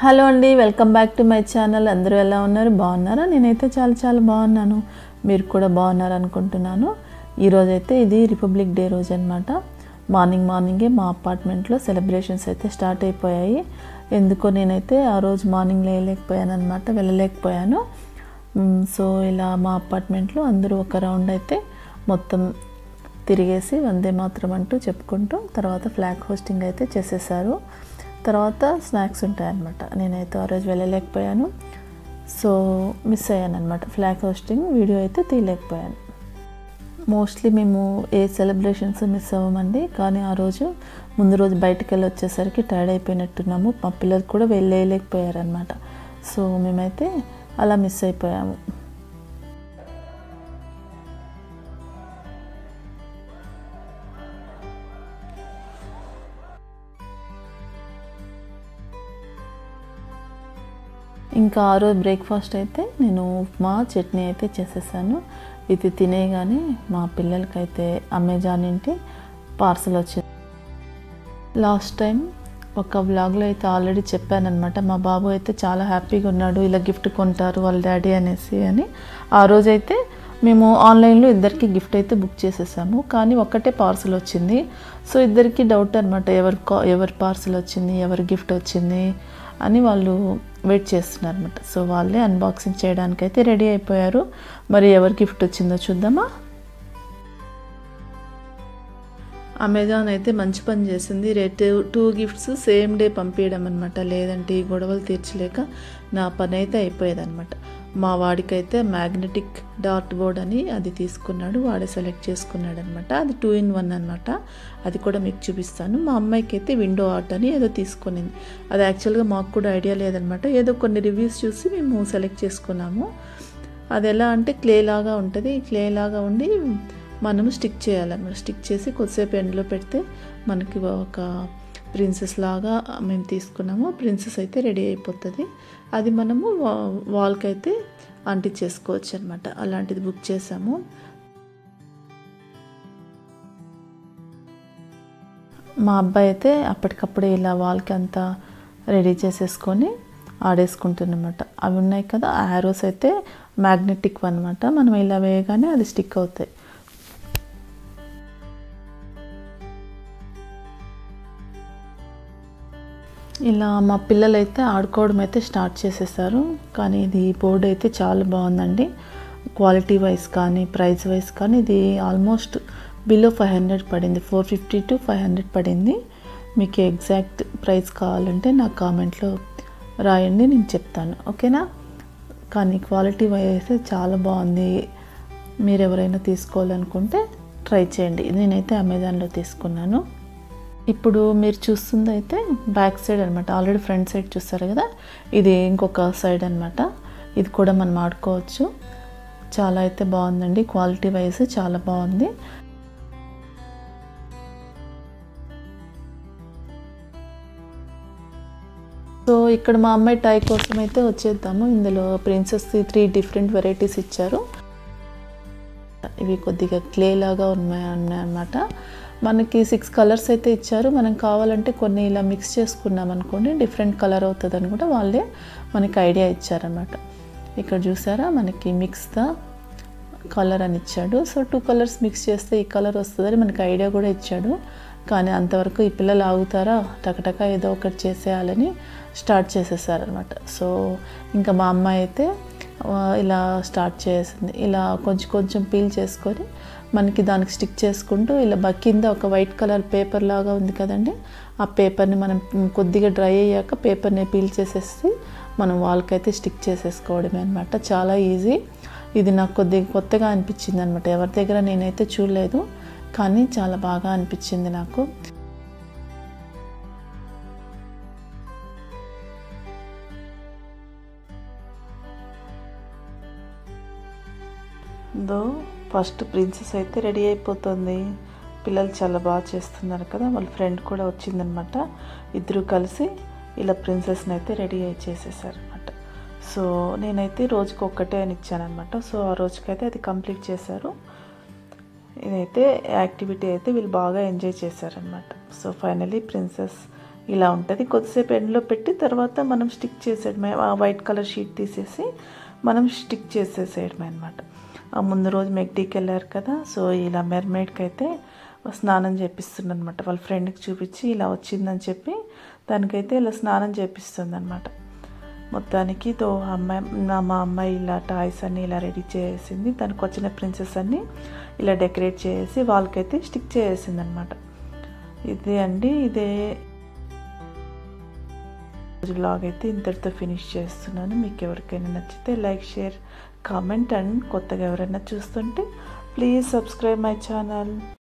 hello అండి welcome back to my channel అందరూ ఎలా ఉన్నారు బాగున్నారా నేనైతే చాలా చాలా బాగున్నాను మీరు కూడా బాగున్నారు అనుకుంటున్నాను ఈరోజైతే ఇది రిపబ్లిక్ డే రోజు అనమాట మార్నింగ్ మార్నింగే మా అపార్ట్మెంట్లో సెలబ్రేషన్స్ అయితే స్టార్ట్ అయిపోయాయి ఎందుకో నేనైతే ఆ రోజు మార్నింగ్ లేయలేకపోయాను అనమాట వెళ్ళలేకపోయాను మ్, సో ఇలా మా అపార్ట్మెంట్లో అందరూ ఒక రౌండ్ అయితే మొత్తం తిరిగేసి వందే మాత్రం అంటూ చెప్పుకుంటూ తర్వాత ఫ్లాగ్ హోస్టింగ్ అయితే చేసేసారు తర్వాత స్నాక్స్ ఉంటాయన్నమాట నేనైతే ఆ రోజు వెళ్ళలేకపోయాను సో మిస్ అయ్యాను అనమాట ఫ్లాగ్ హోస్టింగ్ వీడియో అయితే తీయలేకపోయాను మోస్ట్లీ మేము ఏ సెలబ్రేషన్స్ మిస్ అవ్వమండి కానీ ఆ రోజు ముందు రోజు బయటకు వెళ్ళి వచ్చేసరికి టైర్డ్ అయిపోయినట్టున్నాము మా పిల్లలు కూడా వెళ్ళలేకపోయారనమాట సో మేమైతే అలా మిస్ అయిపోయాము ఇంకా ఆ రోజు బ్రేక్ఫాస్ట్ అయితే నేను ఉప్మా చట్నీ అయితే చేసేసాను ఇది తినేగానే మా పిల్లలకైతే అమెజాన్ ఇంటి పార్సల్ వచ్చింది లాస్ట్ టైం ఒక వ్లాగ్లో అయితే ఆల్రెడీ చెప్పానమాట మా బాబు అయితే చాలా హ్యాపీగా ఉన్నాడు ఇలా గిఫ్ట్ కొంటారు వాళ్ళ డాడీ అనేసి అని ఆ రోజైతే మేము ఆన్లైన్లో ఇద్దరికి గిఫ్ట్ అయితే బుక్ చేసేసాము కానీ ఒక్కటే పార్సల్ వచ్చింది సో ఇద్దరికి డౌట్ అనమాట ఎవరి కా- ఎవరి పార్సల్ వచ్చింది ఎవరి గిఫ్ట్ వచ్చింది అని వాళ్ళు వెయిట్ చేస్తున్నారు అనమాట సో వాళ్ళే అన్బాక్సింగ్ చేయడానికి అయితే రెడీ అయిపోయారు మరి ఎవరి గిఫ్ట్ వచ్చిందో చూద్దామా అమెజాన్ అయితే మంచి పని చేసింది rate two gifts same day పంపించడం అనమాట లేదంటే ఈ గొడవలు తీర్చలేక నా పని అయితే అయిపోయేదన్నమాట మా వాడికైతే మ్యాగ్నెటిక్ డాట్ బోర్డ్ అని అది తీసుకున్నాడు వాడే సెలెక్ట్ చేసుకున్నాడు అనమాట అది టూ ఇన్ వన్ అనమాట అది కూడా మీకు చూపిస్తాను మా అమ్మాయికి అయితే విండో ఆర్ట్ అని ఏదో తీసుకునింది అది యాక్చువల్గా మాకు కూడా ఐడియా లేదనమాట ఏదో కొన్ని రివ్యూస్ చూసి మేము సెలెక్ట్ చేసుకున్నాము అది ఎలా అంటే క్లే లాగా ఉంటుంది క్లే లాగా ఉండి మనము స్టిక్ చేయాలన్నమాట స్టిక్ చేసి కొద్దిసేపు ఎండలో పెడితే మనకి ఒక ప్రిన్సెస్ లాగా మేము తీసుకున్నాము ప్రిన్సెస్ అయితే రెడీ అయిపోతుంది అది మనము వా వాల్కి అయితే అంటించేసుకోవచ్చు అనమాట అలాంటిది బుక్ చేసాము మా అబ్బాయి అయితే అప్పటికప్పుడే ఇలా వాల్కి అంతా రెడీ చేసేసుకొని ఆడేసుకుంటున్నమాట అవి ఉన్నాయి కదా ఆరోస్ అయితే మ్యాగ్నెటిక్ అనమాట మనం ఇలా వేయగానే అది స్టిక్ అవుతాయి ఇలా మా పిల్లలు అయితే ఆడుకోవడం అయితే స్టార్ట్ చేసేసారు కానీ ఇది బోర్డు అయితే చాలా బాగుందండి క్వాలిటీ వైజ్ కానీ ప్రైస్ వైజ్ కానీ ఇది ఆల్మోస్ట్ బిలో ఫైవ్ హండ్రెడ్ పడింది four fifty to five hundred పడింది మీకు ఎగ్జాక్ట్ ప్రైస్ కావాలంటే నా కామెంట్లో రాయండి నేను చెప్తాను ఓకేనా కానీ క్వాలిటీ వైజ్ అయితే చాలా బాగుంది మీరు ఎవరైనా తీసుకోవాలనుకుంటే ట్రై చేయండి నేనైతే అమెజాన్లో తీసుకున్నాను ఇప్పుడు మీరు చూస్తుంది అయితే బ్యాక్ సైడ్ అనమాట ఆల్రెడీ ఫ్రంట్ సైడ్ చూస్తారు కదా ఇది ఇంకొక సైడ్ అనమాట ఇది కూడా మనం ఆడుకోవచ్చు చాలా అయితే బాగుందండి క్వాలిటీ వైజ్ చాలా బాగుంది సో ఇక్కడ మా అమ్మాయి టై కోసం అయితే వచ్చేద్దాము ఇందులో ప్రిన్సెస్ త్రీ డిఫరెంట్ వెరైటీస్ ఇచ్చారు ఇవి కొద్దిగా క్లే లాగా ఉన్నాయి అన్నమాట మనకి సిక్స్ కలర్స్ అయితే ఇచ్చారు మనం కావాలంటే కొన్ని ఇలా మిక్స్ చేసుకున్నాం అనుకోండి డిఫరెంట్ కలర్ అవుతుందని కూడా వాళ్ళే మనకి ఐడియా ఇచ్చారనమాట ఇక్కడ చూసారా మనకి మిక్స్ ద కలర్ అని ఇచ్చాడు సో టూ కలర్స్ మిక్స్ చేస్తే ఈ కలర్ వస్తుందని మనకి ఐడియా కూడా ఇచ్చాడు కానీ అంతవరకు ఈ పిల్లలు ఆగుతారా టకటక ఏదో ఒకటి చేసేయాలని స్టార్ట్ చేసేసారనమాట సో ఇంకా మా అమ్మాయి అయితే ఆ, ఇలా స్టార్ట్ చేసింది ఇలా కొంచెం కొంచెం పీల్ చేసుకొని మనకి దానికి స్టిక్ చేసుకుంటూ ఇలా బ- కింద ఒక వైట్ కలర్ పేపర్ లాగా ఉంది కదండి ఆ పేపర్ని మనం కొద్దిగా డ్రై అయ్యాక పేపర్ని పీల్ చేసేసి మనం వాళ్ళకి అయితే స్టిక్ చేసేసుకోవడమే అనమాట చాలా ఈజీ ఇది నాకు కొద్దిగా కొత్తగా అనిపించింది అనమాట ఎవరి దగ్గర నేనైతే చూడలేదు కానీ చాలా బాగా అనిపించింది నాకు దో ఫస్ట్ ప్రిన్సెస్ అయితే రెడీ అయిపోతుంది పిల్లలు చాలా బాగా చేస్తున్నారు కదా వాళ్ళ ఫ్రెండ్ కూడా వచ్చిందనమాట ఇద్దరు కలిసి ఇలా ప్రిన్సెస్ని అయితే రెడీ చేసేసారనమాట సో నేనైతే రోజుకి ఒక్కటే అని ఇచ్చానమాట సో ఆ రోజుకైతే అది కంప్లీట్ చేశారు ఇదైతే యాక్టివిటీ అయితే వీళ్ళు బాగా ఎంజాయ్ చేశారనమాట సో ఫైనలీ ప్రిన్సెస్ ఇలా ఉంటుంది కొద్దిసేపు ఎండ్లో పెట్టి తర్వాత మనం స్టిక్ చేసేయడమే ఆ వైట్ కలర్ షీట్ తీసేసి మనం స్టిక్ చేసేసేయడమే అనమాట ఆ ముందు రోజు మెగ్డీకి వెళ్ళారు కదా సో ఇలా మెర్మేడ్కి అయితే స్నానం చేపిస్తుంది అనమాట వాళ్ళ ఫ్రెండ్కి చూపించి ఇలా వచ్చిందని చెప్పి దానికైతే ఇలా స్నానం చేపిస్తుంది అనమాట మొత్తానికి తో అమ్మాయి నా మా అమ్మాయి ఇలా టాయ్స్ అన్నీ ఇలా రెడీ చేసింది దానికి వచ్చిన ప్రిన్సెస్ అన్నీ ఇలా డెకరేట్ చేసి వాళ్ళకైతే స్టిక్ చేసేసింది అనమాట ఇదే అండి ఇదే బ్లాగ్ అయితే ఇంతటితో ఫినిష్ చేస్తున్నాను మీకు ఎవరికైనా నచ్చితే లైక్ షేర్ కామెంట్ అండ్ కొత్తగా ఎవరైనా చూస్తుంటే ప్లీజ్ సబ్స్క్రైబ్ మై ఛానల్